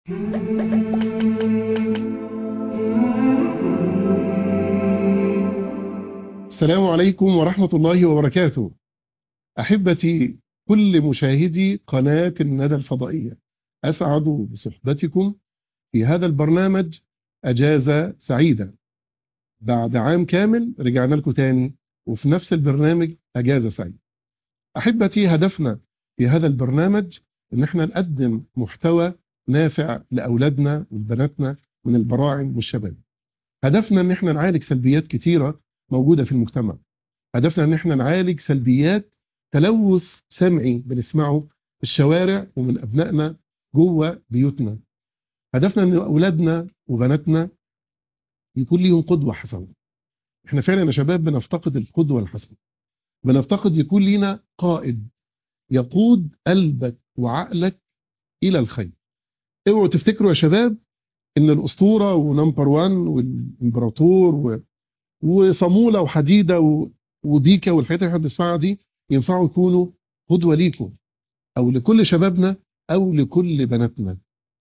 السلام عليكم ورحمة الله وبركاته أحبتي كل مشاهدي قناة الندى الفضائية أسعد بصحبتكم في هذا البرنامج أجازة سعيدة بعد عام كامل رجعنا لكم تاني وفي نفس البرنامج أجازة سعيدة أحبتي هدفنا في هذا البرنامج إن احنا نقدم محتوى نافع لأولادنا وبناتنا من البراعم والشباب هدفنا إن احنا نعالج سلبيات كتيرة موجودة في المجتمع هدفنا إن احنا نعالج سلبيات تلوث سمعي بنسمعه في الشوارع ومن أبنائنا جوه بيوتنا هدفنا ان اولادنا وبناتنا يكون ليهم قدوه حسنه احنا فعلا يا شباب بنفتقد القدوه الحسنه بنفتقد يكون لينا قائد يقود قلبك وعقلك الى الخير اوعوا تفتكروا يا شباب ان الاسطوره ونمبر 1 والامبراطور و... وصموله وحديده و... وبيكا والحاجات اللي احنا بنسمعها دي ينفعوا يكونوا قدوه ليكم او لكل شبابنا او لكل بناتنا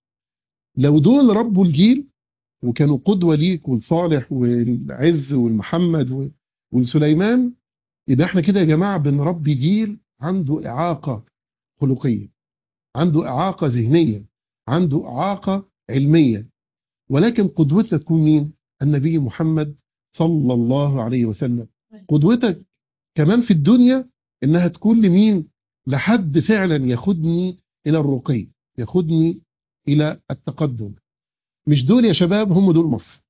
لو دول ربوا الجيل وكانوا قدوة ليك والصالح والعز والمحمد والسليمان يبقى احنا كده يا جماعة بنربي جيل عنده إعاقة خلقية عنده إعاقة ذهنية عنده إعاقة علمية ولكن قدوتنا تكون مين؟ النبي محمد صلى الله عليه وسلم قدوتك كمان في الدنيا إنها تكون لمين؟ لحد فعلا ياخدني إلى الرقي ياخدني إلى التقدم مش دول يا شباب هم دول مصر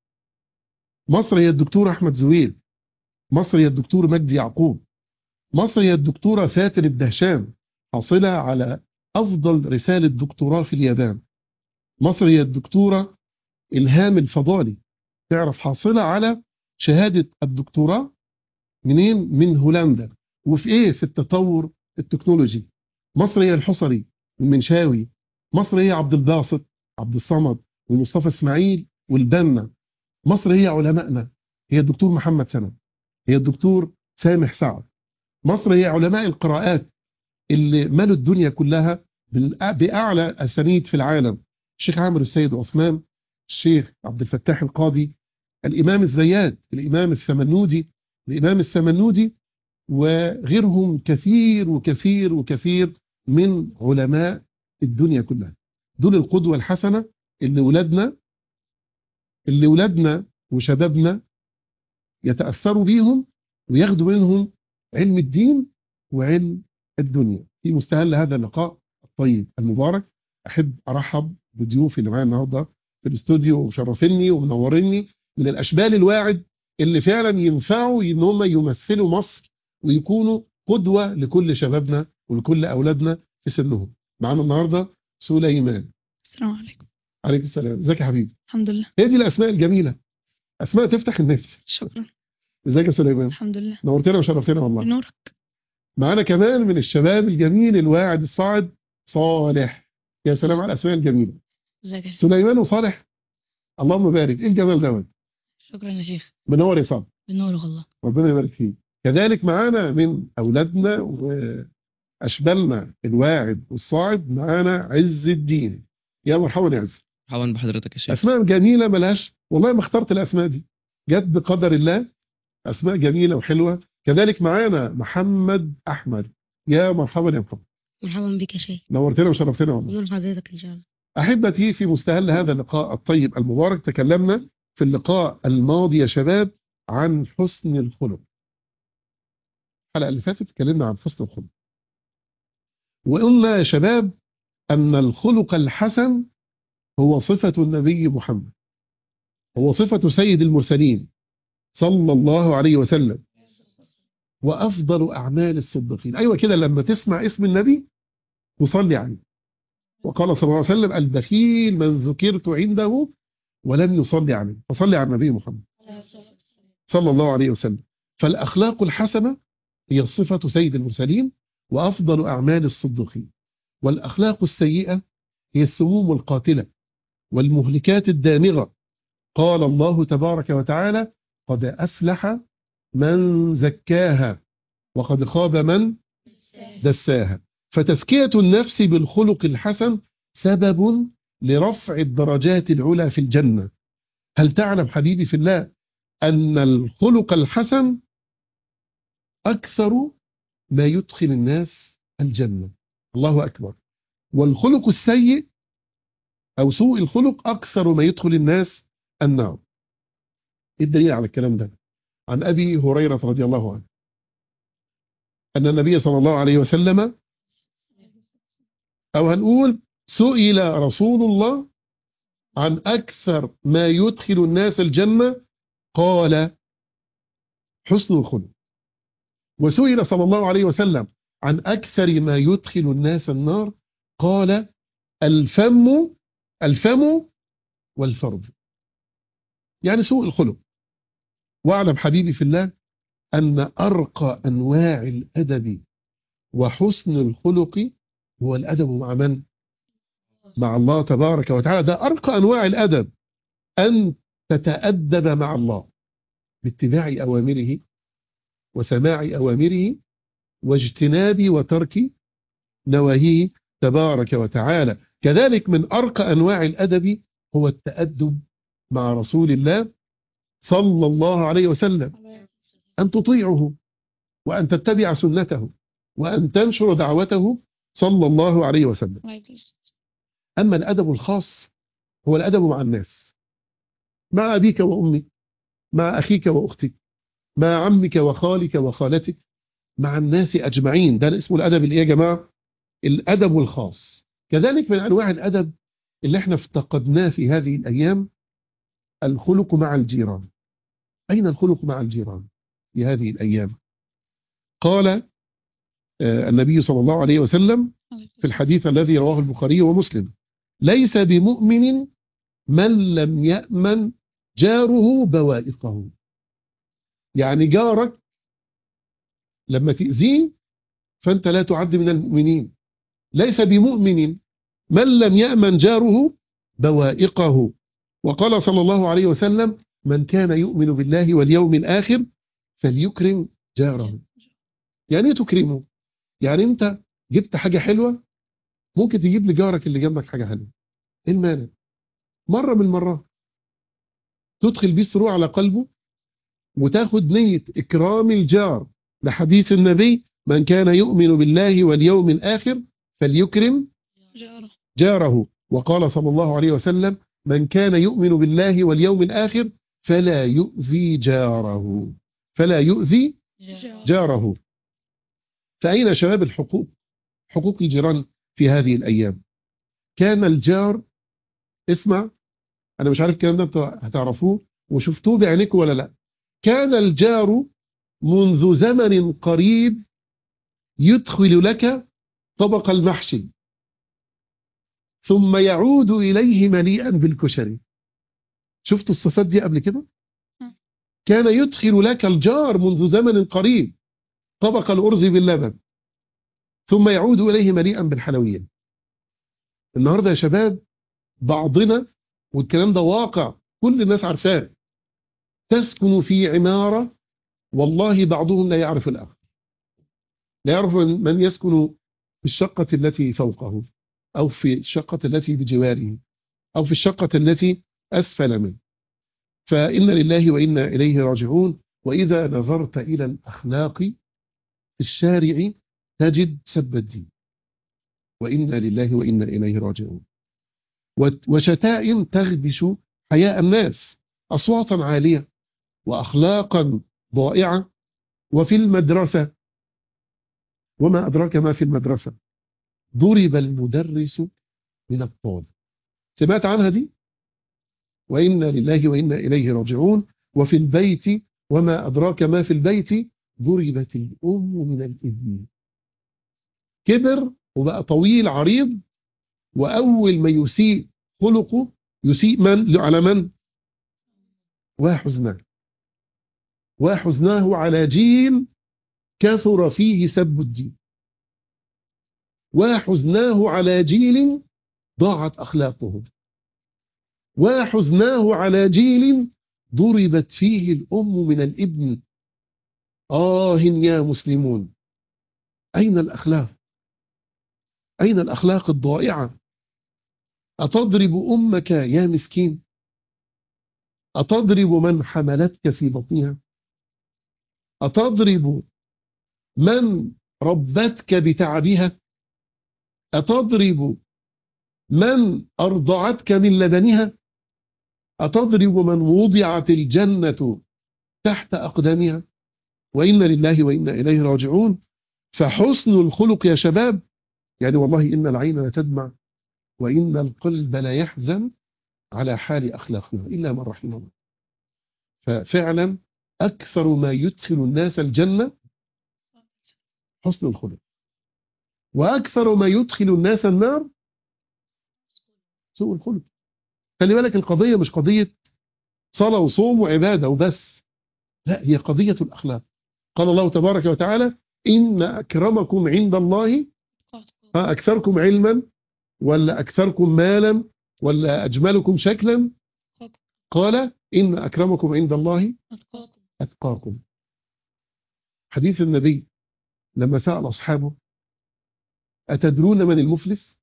مصر هي الدكتور أحمد زويل مصر هي الدكتور مجدي يعقوب مصر هي الدكتورة فاتن الدهشام حاصلة على أفضل رسالة دكتوراه في اليابان مصر هي الدكتورة إلهام الفضالي تعرف حاصلة على شهادة الدكتوراه منين؟ من هولندا وفي إيه؟ في التطور التكنولوجي مصر هي الحصري المنشاوي مصر هي عبد الباسط عبد الصمد ومصطفى اسماعيل والبنا مصر هي علمائنا هي الدكتور محمد سند هي الدكتور سامح سعد مصر هي علماء القراءات اللي ملوا الدنيا كلها بأعلى أسانيد في العالم الشيخ عامر السيد عثمان الشيخ عبد الفتاح القاضي الإمام الزياد الإمام الثمنودي الإمام الثمنودي وغيرهم كثير وكثير وكثير من علماء الدنيا كلها دول القدوة الحسنة اللي ولادنا اللي ولادنا وشبابنا يتأثروا بيهم وياخدوا منهم علم الدين وعلم الدنيا في مستهل هذا اللقاء الطيب المبارك أحب أرحب بضيوفي اللي معايا النهاردة في الاستوديو ومشرفيني ومنوريني من الأشبال الواعد اللي فعلا ينفعوا ان هم يمثلوا مصر ويكونوا قدوة لكل شبابنا ولكل أولادنا في سنهم معانا النهاردة سليمان السلام عليكم عليك السلام ازيك يا حبيبي الحمد لله هي دي الأسماء الجميلة أسماء تفتح النفس شكرا ازيك يا سليمان الحمد لله نورتنا وشرفتنا والله بنورك معانا كمان من الشباب الجميل الواعد الصاعد صالح يا سلام على الأسماء الجميلة ازيك يا شيخ سليمان وصالح اللهم بارك ايه الجمال دوت شكرا يا شيخ منور يا صاحبي بنورك الله ربنا يبارك فيك كذلك معانا من أولادنا وأشبالنا الواعد والصاعد معانا عز الدين يا مرحبا يا عز مرحبا بحضرتك يا شيخ أسماء جميلة ملهاش والله ما اخترت الأسماء دي جت بقدر الله أسماء جميلة وحلوة كذلك معانا محمد أحمد يا مرحبا يا محمد مرحبا بك يا شيخ نورتنا وشرفتنا والله نور حضرتك ان شاء الله أحبتي في مستهل هذا اللقاء الطيب المبارك تكلمنا في اللقاء الماضي يا شباب عن حسن الخلق الحلقة اللي فاتت اتكلمنا عن حسن الخلق وقلنا يا شباب أن الخلق الحسن هو صفة النبي محمد هو صفة سيد المرسلين صلى الله عليه وسلم وأفضل أعمال الصديقين أيوة كده لما تسمع اسم النبي وصلي عليه وقال صلى الله عليه وسلم البخيل من ذكرت عنده ولم يصلي عليه فصلي على النبي محمد صلى الله عليه وسلم فالأخلاق الحسنة هي صفة سيد المرسلين وأفضل أعمال الصديقين والأخلاق السيئة هي السموم القاتلة والمهلكات الدامغة قال الله تبارك وتعالى قد أفلح من زكاها وقد خاب من دساها فتزكية النفس بالخلق الحسن سبب لرفع الدرجات العلى في الجنة هل تعلم حبيبي في الله أن الخلق الحسن أكثر ما يدخل الناس الجنة الله أكبر والخلق السيء أو سوء الخلق أكثر ما يدخل الناس النار إيه الدليل على الكلام ده عن أبي هريرة رضي الله عنه أن النبي صلى الله عليه وسلم أو هنقول سئل رسول الله عن أكثر ما يدخل الناس الجنة قال حسن الخلق وسئل صلى الله عليه وسلم عن أكثر ما يدخل الناس النار قال الفم الفم والفرج يعني سوء الخلق واعلم حبيبي في الله أن أرقى أنواع الأدب وحسن الخلق هو الأدب مع من؟ مع الله تبارك وتعالى ده أرقى أنواع الأدب أن تتأدب مع الله باتباع أوامره وسماع أوامره واجتناب وترك نواهيه تبارك وتعالى كذلك من أرقى أنواع الأدب هو التأدب مع رسول الله صلى الله عليه وسلم أن تطيعه وأن تتبع سنته وأن تنشر دعوته صلى الله عليه وسلم أما الأدب الخاص هو الأدب مع الناس مع أبيك وأمك مع أخيك وأختك مع عمك وخالك وخالتك مع الناس أجمعين ده اسمه الأدب اللي يا جماعة الأدب الخاص كذلك من أنواع الأدب اللي احنا افتقدناه في هذه الأيام الخلق مع الجيران أين الخلق مع الجيران في هذه الأيام قال النبي صلى الله عليه وسلم في الحديث الذي رواه البخاري ومسلم ليس بمؤمن من لم يأمن جاره بوائقه يعني جارك لما تأذيه فأنت لا تعد من المؤمنين ليس بمؤمن من لم يأمن جاره بوائقه وقال صلى الله عليه وسلم من كان يؤمن بالله واليوم الآخر فليكرم جاره يعني تكرمه يعني انت جبت حاجة حلوة ممكن تجيب لجارك اللي جنبك حاجة حلوة ايه المانع مرة من المرات تدخل بيه السرور على قلبه وتاخد نية إكرام الجار لحديث النبي من كان يؤمن بالله واليوم الآخر فليكرم جاره جاره وقال صلى الله عليه وسلم من كان يؤمن بالله واليوم الآخر فلا يؤذي جاره فلا يؤذي جاره فأين شباب الحقوق حقوق الجيران في هذه الأيام كان الجار اسمع أنا مش عارف الكلام ده انتوا هتعرفوه وشفتوه بعينكم ولا لا كان الجار منذ زمن قريب يدخل لك طبق المحشي ثم يعود إليه مليئا بالكشري شفتوا الصفات دي قبل كده كان يدخل لك الجار منذ زمن قريب طبق الأرز باللبن ثم يعود إليه مليئا بالحلويات النهاردة يا شباب بعضنا والكلام ده واقع كل الناس عارفاه تسكن في عمارة والله بعضهم لا يعرف الآخر لا يعرف من يسكن في الشقة التي فوقه أو في الشقة التي بجواره أو في الشقة التي أسفل منه فإن لله وإنا إليه راجعون وإذا نظرت إلى الأخلاق في الشارع تجد سب الدين وإنا لله وإنا إليه راجعون وشتائم تغبش حياء الناس أصواتا عالية وأخلاقا ضائعة وفي المدرسة وما أدراك ما في المدرسة ضرب المدرس من الطالب سمعت عنها دي وإنا لله وإنا إليه راجعون وفي البيت وما أدراك ما في البيت ضربت الأم من الإبن كبر وبقى طويل عريض وأول ما يسيء خلقه يسيء من على من وحزناه وحزناه على جيل كثر فيه سب الدين وحزناه على جيل ضاعت أخلاقه وحزناه على جيل ضربت فيه الأم من الابن آه يا مسلمون أين الأخلاق أين الأخلاق الضائعة أتضرب أمك يا مسكين أتضرب من حملتك في بطنها أتضرب من ربتك بتعبها أتضرب من أرضعتك من لبنها أتضرب من وضعت الجنة تحت أقدامها وإنا لله وإنا إليه راجعون فحسن الخلق يا شباب يعني والله إن العين لتدمع وإن القلب لا يحزن على حال أخلاقنا إلا من رحم الله ففعلا أكثر ما يدخل الناس الجنة حسن الخلق وأكثر ما يدخل الناس النار سوء الخلق خلي بالك القضية مش قضية صلاة وصوم وعبادة وبس لا هي قضية الأخلاق قال الله تبارك وتعالى إن أكرمكم عند الله أكثركم علما ولا أكثركم مالا ولا أجملكم شكلا قال إن أكرمكم عند الله أتقاكم أتقاكم حديث النبي لما سأل أصحابه أتدرون من المفلس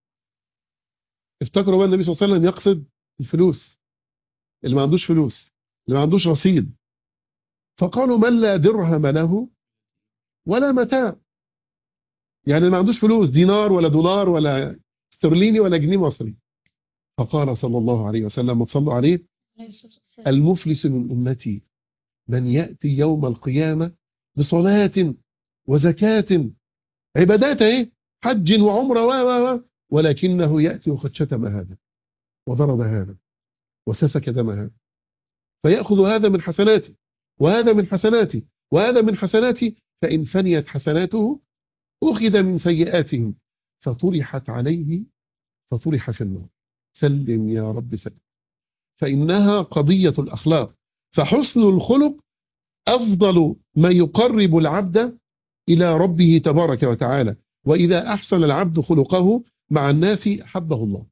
افتكروا بقى النبي صلى الله عليه وسلم يقصد الفلوس اللي ما عندوش فلوس اللي ما عندوش رصيد فقالوا من لا درهم له ولا متاع يعني اللي ما عندوش فلوس دينار ولا دولار ولا استرليني ولا جنيه مصري فقال صلى الله عليه وسلم ما تصلوا عليه المفلس من أمتي من يأتي يوم القيامة بصلاة وزكاة عبادات ايه حج وعمرة و و و ولكنه يأتي وقد شتم هذا وضرب هذا وسفك دم هذا فيأخذ هذا من حسناتي وهذا من حسناتي وهذا من حسناتي فإن فنيت حسناته أخذ من سيئاتهم فطرحت عليه فطرح في النار سلم يا رب سلم فإنها قضية الأخلاق فحسن الخلق أفضل ما يقرب العبد إلى ربه تبارك وتعالى وإذا أحسن العبد خلقه مع الناس أحبه الله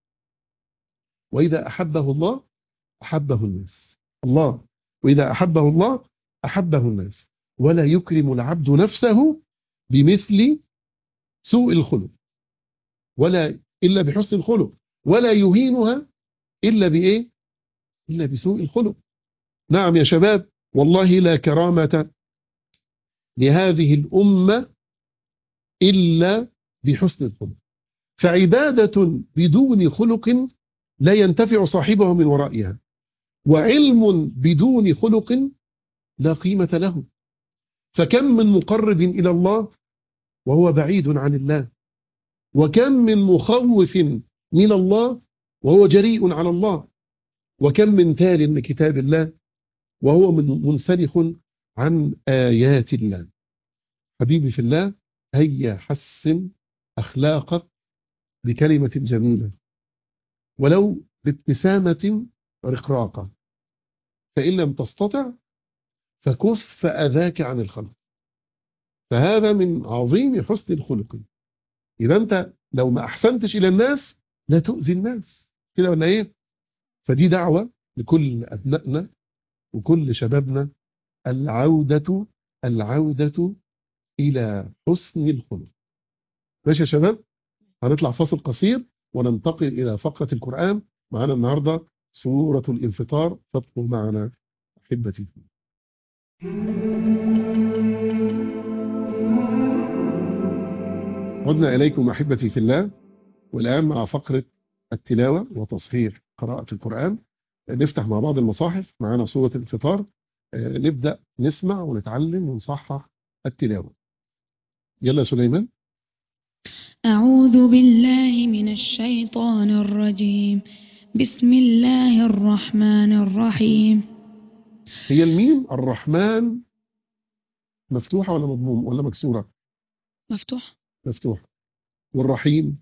وإذا أحبه الله أحبه الناس الله وإذا أحبه الله أحبه الناس ولا يكرم العبد نفسه بمثل سوء الخلق ولا إلا بحسن الخلق ولا يهينها إلا بإيه إلا بسوء الخلق نعم يا شباب والله لا كرامة لهذه الأمة إلا بحسن الخلق فعبادة بدون خلق لا ينتفع صاحبه من ورائها وعلم بدون خلق لا قيمة له فكم من مقرب إلى الله وهو بعيد عن الله وكم من مخوف من الله وهو جريء على الله وكم من تال لكتاب الله وهو من منسلخ عن آيات الله حبيبي في الله هيا حسن أخلاقك بكلمة جميلة ولو بابتسامة رقراقة فإن لم تستطع فكف أذاك عن الخلق فهذا من عظيم حسن الخلق إذا أنت لو ما أحسنتش إلى الناس لا تؤذي الناس كده ولا إيه فدي دعوة لكل أبنائنا وكل شبابنا العودة العودة إلى حسن الخلق ماشي يا شباب هنطلع فاصل قصير وننتقل إلى فقرة القرآن معنا النهاردة سورة الانفطار فابقوا معنا أحبتي عدنا إليكم أحبتي في الله والآن مع فقرة التلاوة وتصحيح قراءة القرآن نفتح مع بعض المصاحف معنا سورة الانفطار نبدأ نسمع ونتعلم ونصحح التلاوة يلا سليمان أعوذ بالله من الشيطان الرجيم بسم الله الرحمن الرحيم هي الميم الرحمن مفتوحة ولا مضموم ولا مكسورة مفتوح مفتوحة والرحيم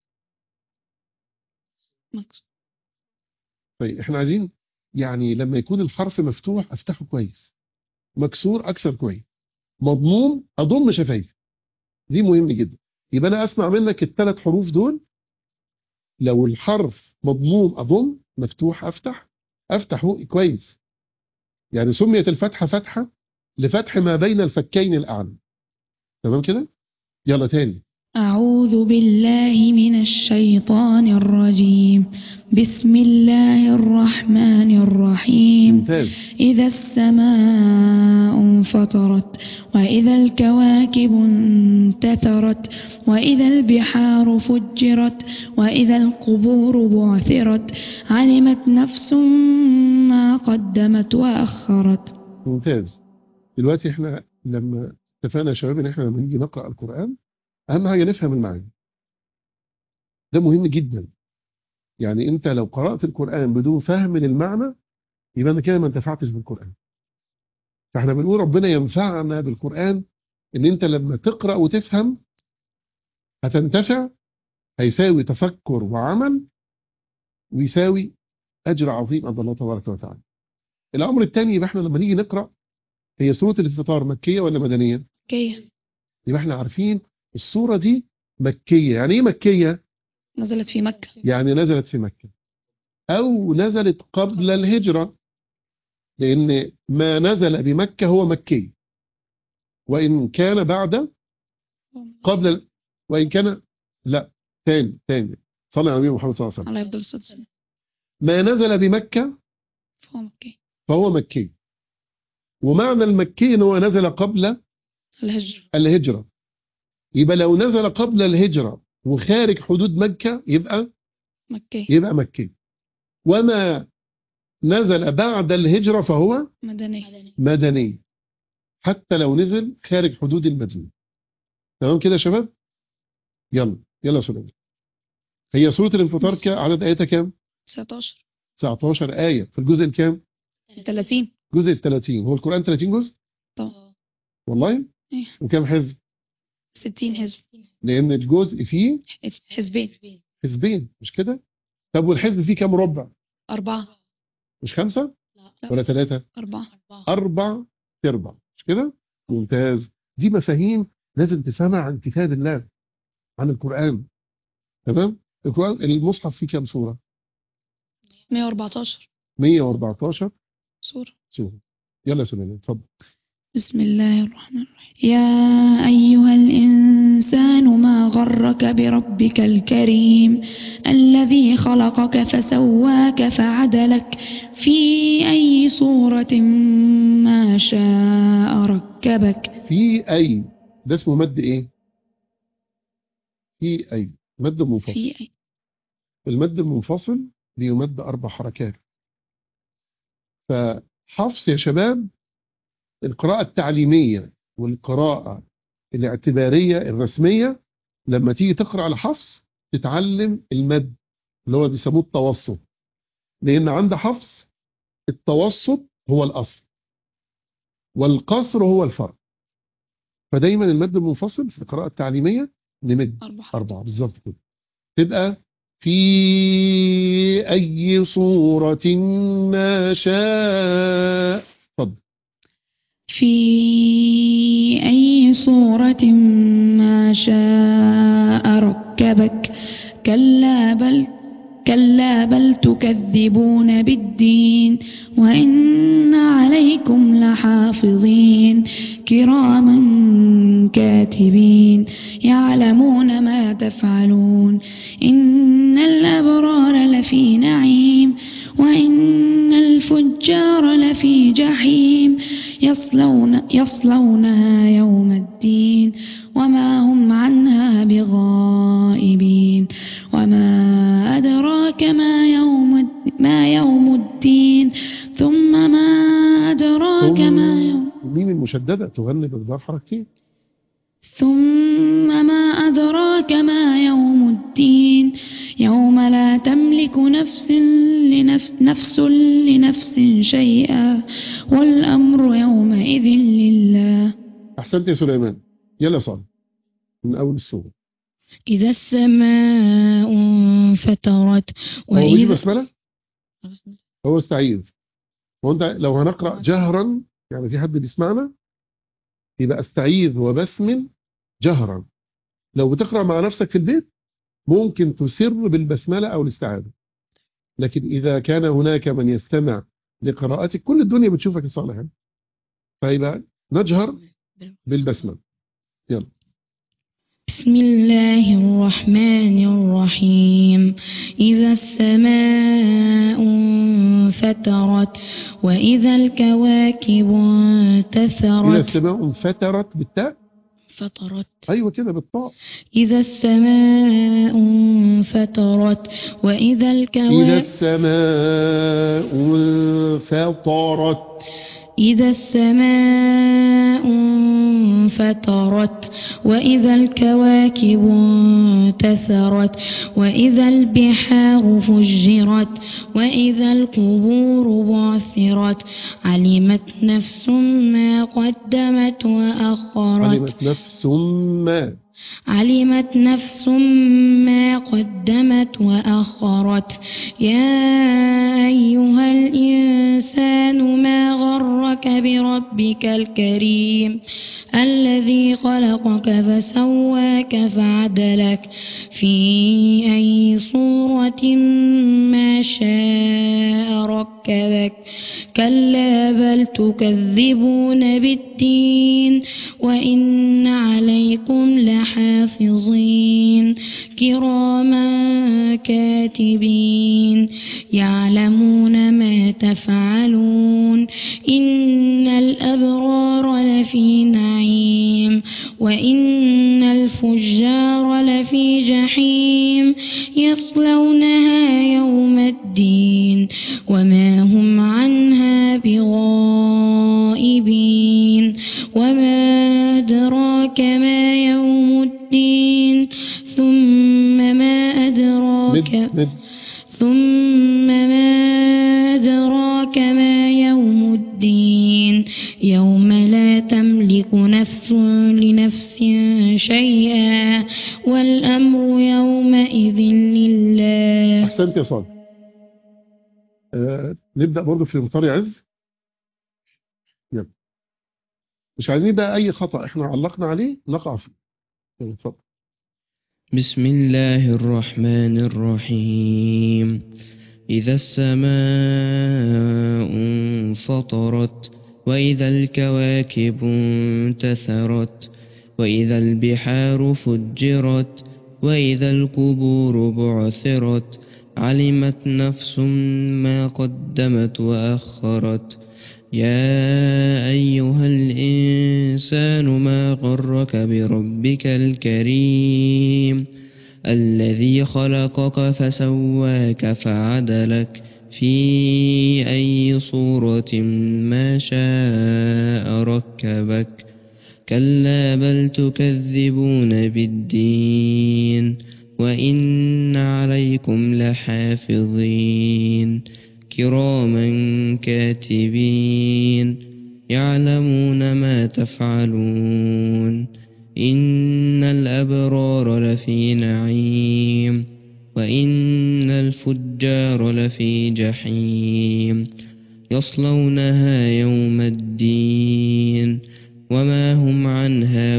مكسور طيب احنا عايزين يعني لما يكون الحرف مفتوح افتحه كويس مكسور اكسر كويس مضموم اضم شفايفي دي مهم جدا يبقى انا اسمع منك الثلاث حروف دول لو الحرف مضموم اضم مفتوح افتح افتح بقي كويس يعني سميت الفتحة فتحة لفتح ما بين الفكين الاعلى تمام كده يلا تاني أعوذ بالله من الشيطان الرجيم بسم الله الرحمن الرحيم ممتاز إذا السماء انفطرت وإذا الكواكب انتثرت وإذا البحار فجرت وإذا القبور بعثرت علمت نفس ما قدمت وأخرت ممتاز دلوقتي احنا لما اتفقنا يا شباب ان احنا لما نيجي نقرا القران اهم حاجه نفهم المعاني ده مهم جدا يعني انت لو قرات القران بدون فهم للمعنى يبقى انت كده ما انتفعتش بالقران فاحنا بنقول ربنا ينفعنا بالقران ان انت لما تقرا وتفهم هتنتفع هيساوي تفكر وعمل ويساوي اجر عظيم عند الله تبارك وتعالى الامر الثاني يبقى احنا لما نيجي نقرا هي سوره الانفطار مكيه ولا مدنيه كي يبقى احنا عارفين السورة دي مكية يعني ايه مكية نزلت في مكة يعني نزلت في مكة او نزلت قبل الهجرة لان ما نزل بمكة هو مكي وان كان بعد قبل ال... وان كان لا تاني تاني صلى على النبي محمد صلى الله عليه وسلم على يفضل الصلاة والسلام ما نزل بمكة فهو مكي فهو مكي ومعنى المكي ان هو نزل قبل الهجر الهجرة يبقى لو نزل قبل الهجرة وخارج حدود مكة يبقى مكي يبقى مكي وما نزل بعد الهجرة فهو مدني مدني حتى لو نزل خارج حدود المدينة تمام كده يا شباب يلا يلا يا سلام هي سورة الانفطار كا- عدد آياتها كام 19 19 آية في الجزء الكام 30 جزء ال 30 هو القرآن 30 جزء طبعا والله إيه. وكام حزب 60 حزب لأن الجزء فيه حزبين حزبين مش كده طب والحزب فيه كام ربع أربعة مش خمسة لا. ولا ثلاثة أربعة أربع تربع مش كده ممتاز دي مفاهيم لازم تفهمها عن كتاب الله عن القرآن تمام القرآن المصحف فيه كام سورة 114 114 سورة سورة يلا يا سليمان اتفضل بسم الله الرحمن الرحيم يا أيها الإنسان ما غرك بربك الكريم الذي خلقك فسواك فعدلك في أي صورة ما شاء ركبك في أي ده اسمه مد إيه في أي مد منفصل في أي المد المنفصل بيمد أربع حركات فحفص يا شباب القراءة التعليمية والقراءة الاعتبارية الرسمية لما تيجي تقرأ على حفص تتعلم المد اللي هو بيسموه التوسط لأن عند حفص التوسط هو الأصل والقصر هو الفرق فدايما المد المنفصل في القراءة التعليمية نمد أربعة أربعة بالظبط كده تبقى في أي صورة ما شاء اتفضل في أي صورة ما شاء ركبك كلا بل كلا بل تكذبون بالدين وإن عليكم لحافظين كراما كاتبين يعلمون ما تفعلون إن الأبرار لفي نعيم وإن الفجار لفي جحيم يصلون يصلونها يوم الدين وما هم عنها بغائبين وما أدراك ما يوم الد- ما يوم الدين ثم ما أدراك ما يوم ميم المشددة تغني بإقدار حركتين ثم ما أدراك ما يوم الدين يوم لا تملك نفس لنفس نفس لنفس شيئا والأمر يومئذ لله أحسنت يا سليمان يلا صالح من أول السورة إذا السماء انفطرت هو مش وإذا بسملة هو استعيذ هو أنت لو هنقرأ جهرا يعني في حد بيسمعنا يبقى استعيذ وبسمل جهرا لو بتقرأ مع نفسك في البيت ممكن تسر بالبسملة أو الاستعاذة لكن إذا كان هناك من يستمع لقراءتك كل الدنيا بتشوفك يا صالح يعني. فيبقى نجهر بالبسملة بسم الله الرحمن الرحيم إذا السماء انفطرت وإذا الكواكب إذا انتثرت السماء انفترت بالتاء فطرت أيوة كده بالطاء إذا السماء انفطرت وإذا إذا الكواكب السماء انفطرت إذا السماء انفطرت وإذا الكواكب انتثرت وإذا البحار فجرت وإذا القبور بعثرت علمت نفس ما قدمت وأخرت علمت نفس ما علمت نفس ما قدمت وأخرت يا أيها الإنسان ما غرك بربك الكريم الذي خلقك فسواك فعدلك في أي صورة ما شاء ركبك كلا بل تكذبون بالدين وإن عليكم لحافظين كراما كاتبين يعلمون ما تفعلون إن الأبرار لفي نعيم وإن الفجار لفي جحيم يصلونها يوم الدين وما هم عنها بغائبين وما أدراك ما يوم الدين ثم ما أدراك مد مد ثم ما أدراك ما يوم الدين يوم لا تملك نفس لنفس شيئا والأمر يومئذ لله أحسنت يا صالح آه نبدأ برضو في مطار عز يلا مش عايزين بقى أي خطأ احنا علقنا عليه نقع فيه يلا اتفضل بسم الله الرحمن الرحيم إذا السماء انفطرت وإذا الكواكب انتثرت وإذا البحار فجرت وإذا القبور بعثرت علمت نفس ما قدمت وأخرت يا أيها الإنسان ما غرك بربك الكريم الذي خلقك فسواك فعدلك في أي صورة ما شاء ركبك كلا بل تكذبون بالدين وإن عليكم لحافظين كراما كاتبين يعلمون ما تفعلون إن الأبرار لفي نعيم وإن الفجار لفي جحيم يصلونها يوم الدين وما هم عنها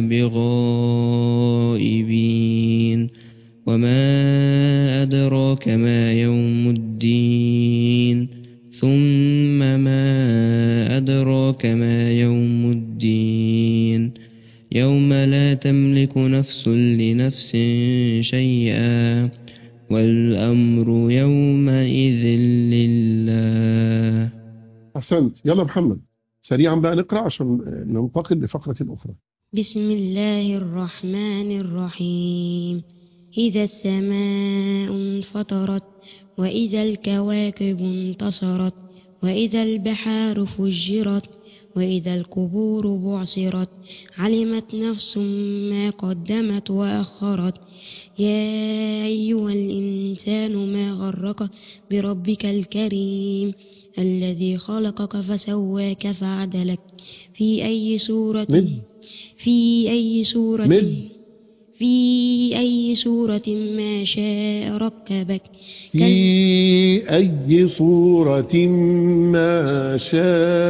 بغائبين وما أدراك ما يوم الدين ثم ما أدراك ما يوم الدين يوم لا تملك نفس لنفس شيئا والأمر يومئذ لله أحسنت يلا محمد سريعا بقى نقرأ عشان ننتقل لفقرة أخرى بسم الله الرحمن الرحيم إذا السماء انفطرت وإذا الكواكب انتصرت وإذا البحار فجرت وإذا القبور بعصرت علمت نفس ما قدمت وأخرت يا أيها الإنسان ما غرك بربك الكريم الذي خلقك فسواك فعدلك في أي صورة مد. في أي صورة مد. في أي صورة ما شاء ركبك في أي صورة ما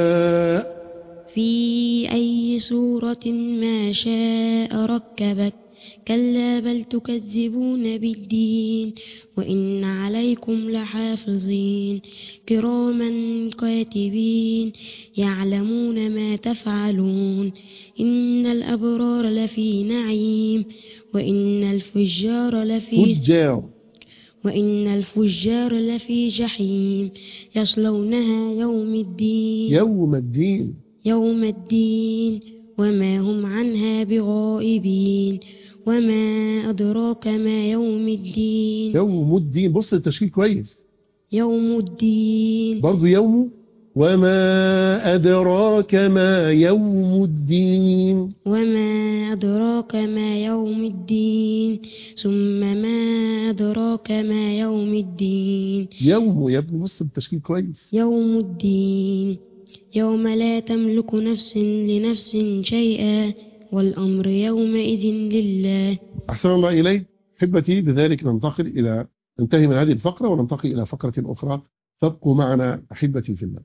شاء في أي صورة ما شاء ركبك كلا بل تكذبون بالدين وإن عليكم لحافظين كراما كاتبين يعلمون ما تفعلون إن الأبرار لفي نعيم وإن الفجار لفي فجار وإن الفجار لفي جحيم يصلونها يوم الدين يوم الدين يوم الدين وما هم عنها بغائبين وما أدراك ما يوم الدين يوم الدين بص التشكيل كويس يوم الدين برضو يوم وما أدراك ما يوم الدين وما أدراك ما يوم الدين ثم ما أدراك ما يوم الدين يوم يا ابني بص التشكيل كويس يوم الدين يوم لا تملك نفس لنفس شيئا والأمر يومئذ لله أحسن الله إليك حبتي بذلك ننتقل إلى ننتهي من هذه الفقرة وننتقل إلى فقرة أخرى فابقوا معنا أحبتي في الله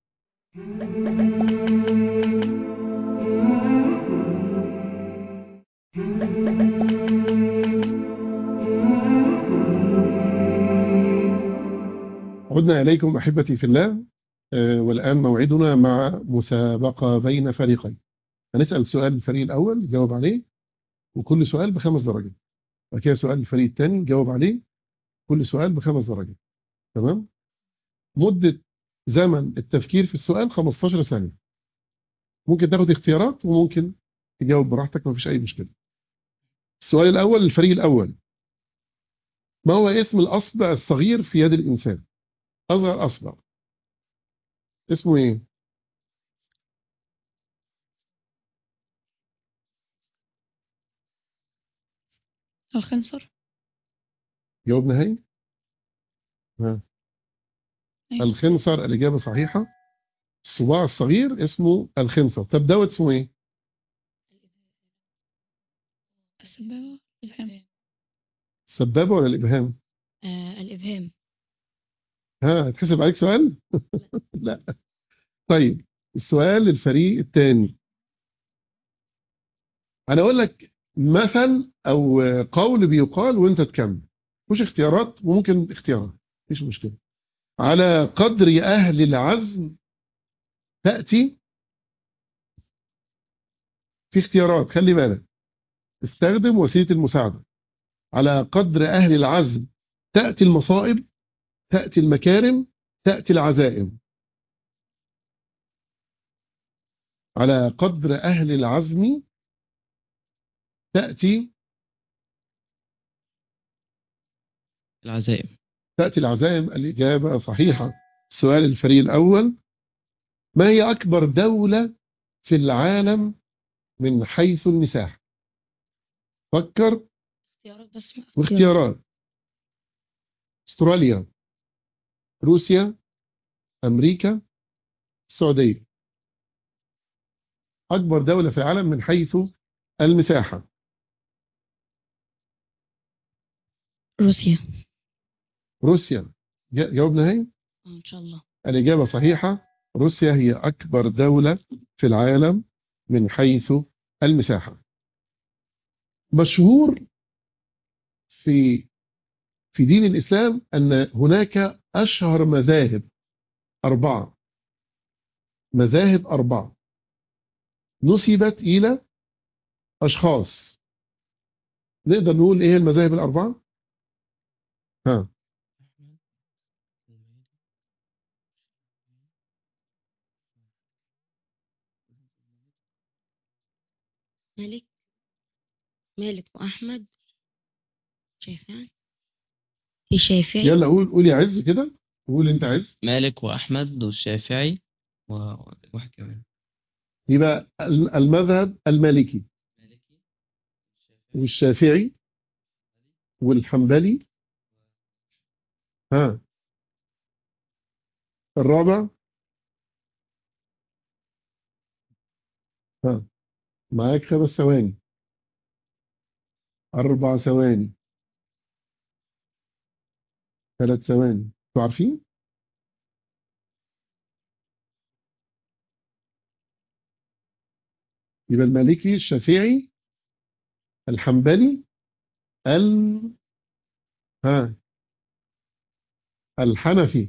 عدنا إليكم أحبتي في الله آه، والآن موعدنا مع مسابقة بين فريقين هنسأل سؤال الفريق الأول يجاوب عليه وكل سؤال بخمس درجات بعد كده سؤال الفريق الثاني يجاوب عليه كل سؤال بخمس درجات تمام مدة زمن التفكير في السؤال 15 ثانية ممكن تاخد اختيارات وممكن تجاوب براحتك مفيش أي مشكلة السؤال الأول للفريق الأول ما هو اسم الأصبع الصغير في يد الإنسان أصغر أصبع اسمه إيه الخنصر جواب نهائي ها. أيوة. الخنصر الإجابة صحيحة الصباع الصغير اسمه الخنصر طب دوت اسمه إيه السبابة الإبهام السبابة ولا الإبهام آه الإبهام ها هتحسب عليك سؤال لا طيب السؤال للفريق الثاني انا اقول لك مثل او قول بيقال وانت تكمل مش اختيارات وممكن اختيارات مفيش مشكله على قدر اهل العزم تاتي في اختيارات خلي بالك استخدم وسيله المساعده على قدر اهل العزم تاتي المصائب تأتي المكارم تأتي العزائم على قدر أهل العزم تأتي العزائم تأتي العزائم الإجابة صحيحة السؤال الفريق الأول ما هي أكبر دولة في العالم من حيث المساحة فكر اختيارات بس ما- واختيارات استراليا روسيا أمريكا السعودية أكبر دولة في العالم من حيث المساحة روسيا روسيا جا- جاوب نهائي آه، إن شاء الله الإجابة صحيحة روسيا هي أكبر دولة في العالم من حيث المساحة مشهور في في دين الإسلام أن هناك أشهر مذاهب أربعة مذاهب أربعة نسبت إلى أشخاص نقدر نقول إيه المذاهب الأربعة؟ ها مالك مالك وأحمد شايفان الشافعي يلا قول قول يا عز كده قول أنت عز مالك وأحمد والشافعي وواحد كمان يبقى المذهب المالكي مالكي والشافعي والحنبلي ها الرابع ها معاك خمس ثواني أربع ثواني ثلاث ثواني انتوا عارفين؟ يبقى المالكي الشافعي الحنبلي ال ها الحنفي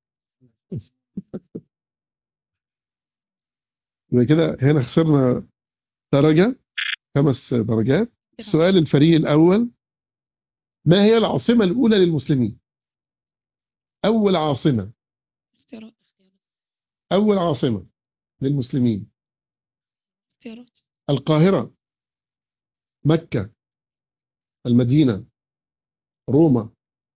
يبقى كده هنا خسرنا درجة خمس درجات السؤال الفريق الأول ما هي العاصمة الأولى للمسلمين أول عاصمة اختيارات أول عاصمة للمسلمين اختيارات القاهرة مكة المدينة روما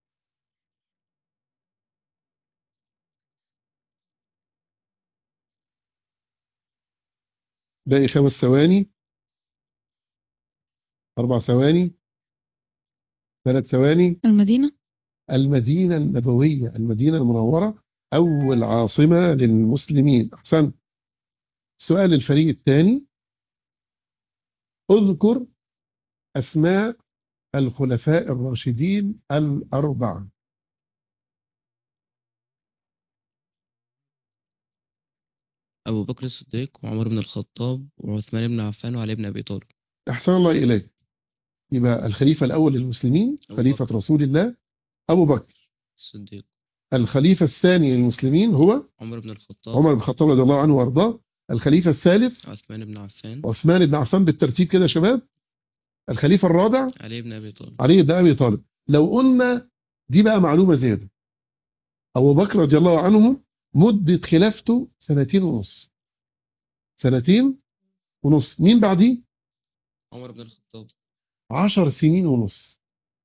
باقي خمس ثواني أربع ثواني ثلاث ثواني المدينة المدينة النبوية المدينة المنورة أول عاصمة للمسلمين أحسن سؤال الفريق الثاني اذكر أسماء الخلفاء الراشدين الأربعة أبو بكر الصديق وعمر بن الخطاب وعثمان بن عفان وعلي بن أبي طالب أحسن الله إليك يبقى الخليفة الأول للمسلمين أبو خليفة بكر. رسول الله أبو بكر الصديق الخليفة الثاني للمسلمين هو عمر بن الخطاب عمر بن الخطاب رضي الله عنه وأرضاه الخليفة الثالث عثمان بن عفان عثمان بن عفان بالترتيب كده يا شباب الخليفة الرابع علي بن أبي طالب علي بن أبي طالب لو قلنا دي بقى معلومة زيادة أبو بكر رضي الله عنه مدة خلافته سنتين ونص سنتين ونص مين بعديه عمر بن الخطاب عشر سنين ونص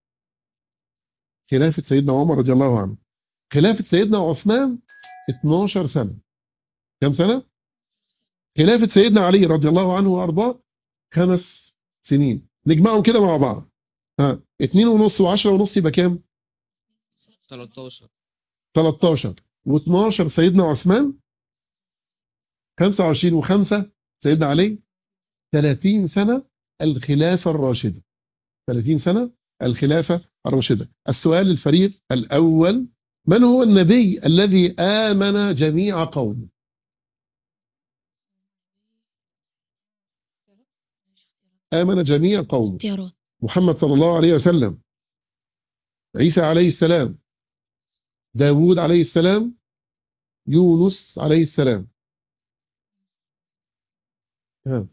خلافة سيدنا عمر رضي الله عنه خلافة سيدنا عثمان 12 سنة كم سنة؟ خلافة سيدنا علي رضي الله عنه وأرضاه خمس سنين نجمعهم كده مع بعض ها اتنين ونص وعشرة ونص يبقى كام؟ 13 13 و12 سيدنا عثمان 25 و5 سيدنا علي 30 سنة الخلافة الراشدة 30 سنة الخلافة الراشدة السؤال الفريق الأول من هو النبي الذي آمن جميع قومه آمن جميع قومه اختيارات محمد صلى الله عليه وسلم عيسى عليه السلام داود عليه السلام يونس عليه السلام ها.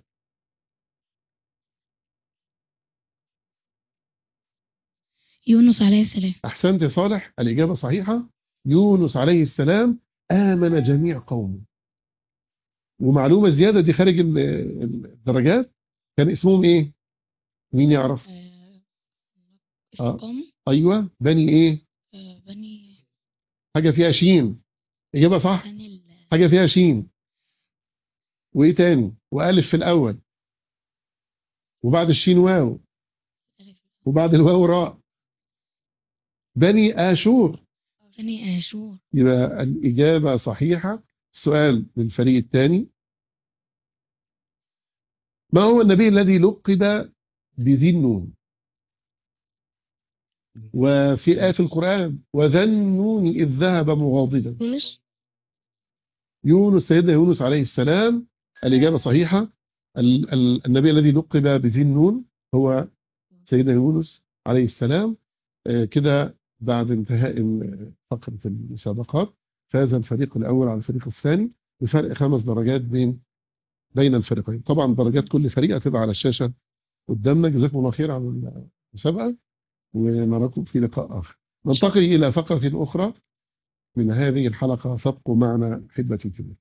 يونس عليه السلام أحسنت يا صالح الإجابة صحيحة يونس عليه السلام آمن جميع قومه ومعلومة زيادة دي خارج ال- ال- الدرجات كان اسمهم إيه مين يعرف آه، استقامة أيوة بني إيه آه، بني حاجة فيها شين إجابة صح بني ال- حاجة فيها شين وإيه تاني وألف في الأول وبعد الشين واو ألف. وبعد الواو راء بني آشور بني آشور يبقى الإجابة صحيحة السؤال للفريق الثاني ما هو النبي الذي لقب بذي النون وفي آية في القرآن وذا النون إذ ذهب مغاضبا يونس يونس سيدنا يونس عليه السلام الإجابة صحيحة ال- ال- النبي الذي لقب بذي النون هو سيدنا يونس عليه السلام آه، كده بعد انتهاء ال- فقرة المسابقات فاز الفريق الأول على الفريق الثاني بفرق خمس درجات بين بين الفريقين طبعا درجات كل فريق هتبقى على الشاشة قدامنا جزاكم الله خير على المسابقة ونراكم في لقاء آخر ننتقل إلى فقرة أخرى من هذه الحلقة فابقوا معنا أحبتي في الله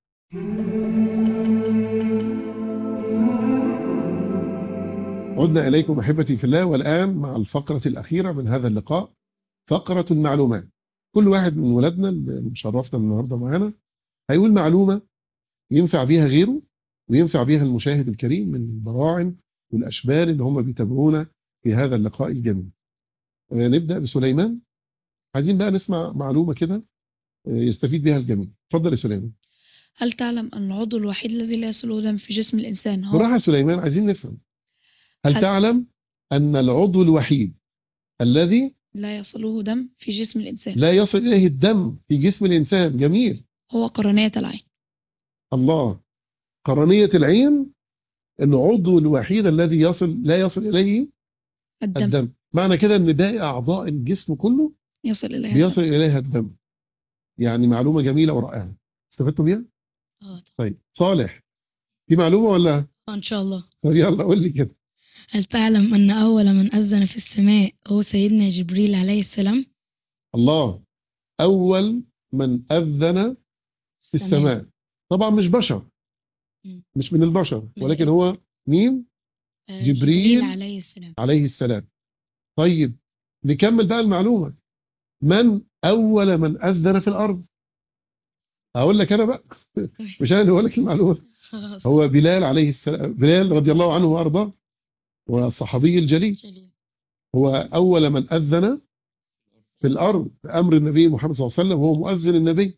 عدنا إليكم أحبتي في الله والآن مع الفقرة الأخيرة من هذا اللقاء فقرة المعلومات كل واحد من ولادنا اللي مشرفنا النهاردة معانا هيقول معلومة ينفع بيها غيره وينفع بيها المشاهد الكريم من البراعم والأشبال اللي هم بيتابعونا في هذا اللقاء الجميل آه، نبدأ بسليمان عايزين بقى نسمع معلومة كده آه، يستفيد بها الجميع اتفضل يا سليمان هل تعلم أن العضو الوحيد الذي لا يصله دم في جسم الإنسان هو بالراحة يا سليمان عايزين نفهم هل هل- تعلم أن العضو الوحيد الذي لا يصله دم في جسم الإنسان لا يصل إليه الدم في جسم الإنسان جميل هو قرنية العين الله قرنية العين العضو الوحيد الذي يصل لا يصل إليه الدم الدم معنى كده ان باقي أعضاء الجسم كله يصل إليها بيصل إليها الدم يعني معلومة جميلة ورائعة استفدتوا بيها؟ اه طيب صالح في معلومة ولا آه، ان شاء الله طب يلا قول لي كده هل تعلم ان اول من اذن في السماء هو سيدنا جبريل عليه السلام الله أول من أذن في السماء طبعا مش بشر مم. مش من البشر من ولكن الإنس. هو مين آه، جبريل عليه السلام عليه السلام طيب نكمل بقى المعلومة من أول من أذن في الأرض أقول لك أنا بقى مش أنا اللي أقول لك المعلومة خلاص هو بلال عليه السلام بلال رضي الله عنه وأرضاه والصحابي الجليل جليل. هو أول من أذن في الأرض بأمر النبي محمد صلى الله عليه وسلم وهو مؤذن النبي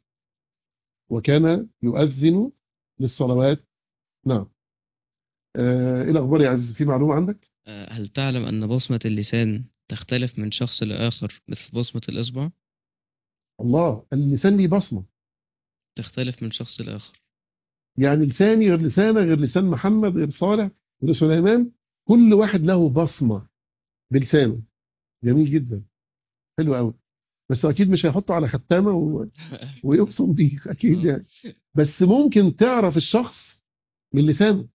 وكان يؤذن للصلوات نعم آه، إيه الأخبار يا عزيز في معلومة عندك آه، هل تعلم أن بصمة اللسان تختلف من شخص لآخر مثل بصمة الإصبع؟ الله اللسان ليه بصمة تختلف من شخص لآخر يعني لساني غير لسانك غير لسان محمد غير صالح غير سليمان كل واحد له بصمة بلسانه جميل جدا حلو قوي بس اكيد مش هيحطه على ختامه و... ويبصم بيه اكيد يعني بس ممكن تعرف الشخص من لسانه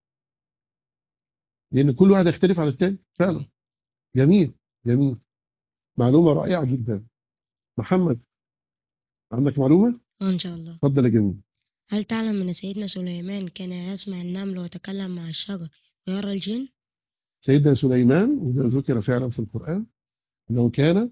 لان كل واحد يختلف عن التاني فعلا جميل جميل معلومه رائعه جدا محمد عندك معلومه آه، إن شاء الله اتفضل يا جميل هل تعلم أن سيدنا سليمان كان يسمع النمل ويتكلم مع الشجر ويرى الجن؟ سيدنا سليمان وده ذكر فعلا في القرآن أنه كان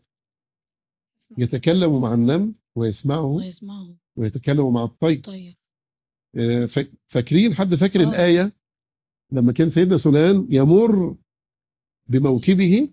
يتكلم مع النمل ويسمعه ويسمعه ويتكلم مع الطير طيب آه، فا- فاكرين حد فاكر آه. الآية لما كان سيدنا سليمان يمر بموكبه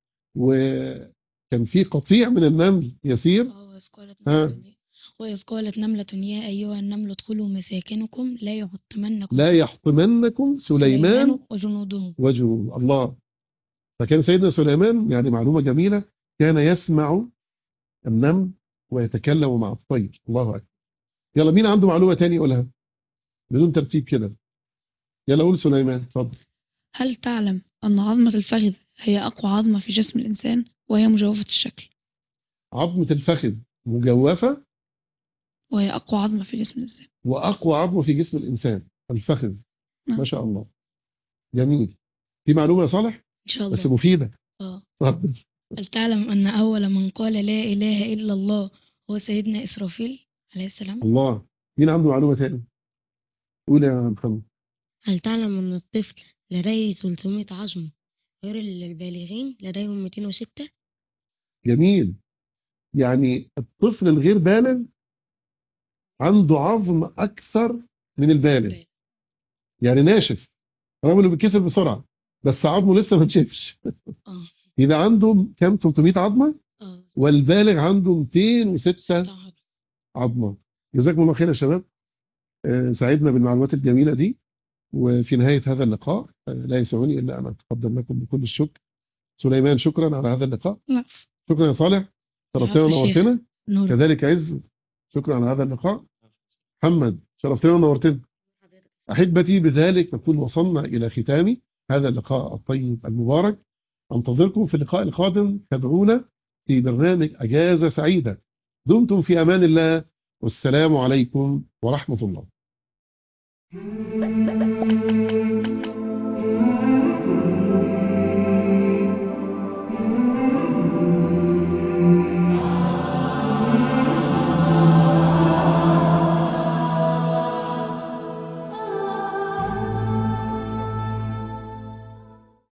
وكان في قطيع من النمل يسير اه وإذ قالت ها. نملة وإذ قالت نملة يا أيها النمل ادخلوا مساكنكم لا يحطمنكم لا يحطمنكم سليمان وجنوده وجهه الله فكان سيدنا سليمان يعني معلومة جميلة كان يسمع النمل ويتكلم مع الطير الله أكبر يلا مين عنده معلومة تاني يقولها بدون ترتيب كده يلا قول سليمان اتفضل هل تعلم أن عظمة الفخذ هي أقوى عظمة في جسم الإنسان وهي مجوفة الشكل عظمة الفخذ مجوفة وهي أقوى عظمة في جسم الإنسان وأقوى عظمة في جسم الإنسان الفخذ ما نعم. شاء الله جميل في معلومة يا صالح إن شاء بس الله مفيدة اه اتفضل هل تعلم أن أول من قال لا إله إلا الله هو سيدنا إسرافيل عليه السلام الله مين عنده معلومة تاني قول يا محمد هل تعلم أن الطفل لديه 300 عظمة غير البالغين لديهم 206 جميل يعني الطفل الغير بالغ عنده عظم أكثر من البالغ يعني ناشف رغم انه بيتكسر بسرعة بس عظمه لسه ما نشفش اه يبقى عنده كام 300 عظمة اه والبالغ عنده 206 طبعا. عظمة جزاكم الله خير يا شباب آه، سعدنا بالمعلومات الجميلة دي وفي نهاية هذا اللقاء آه، لا يسعني إلا أن أتقدم لكم بكل الشكر سليمان شكرا على هذا اللقاء لا. شكرا يا صالح شرفتنا العفو يا شيخ. ونورتنا نور كذلك عز شكرا على هذا اللقاء محمد شرفتنا ونورتنا أحبتي بذلك نكون وصلنا إلى ختام هذا اللقاء الطيب المبارك أنتظركم في اللقاء القادم تابعونا في برنامج أجازة سعيدة دمتم في أمان الله والسلام عليكم ورحمة الله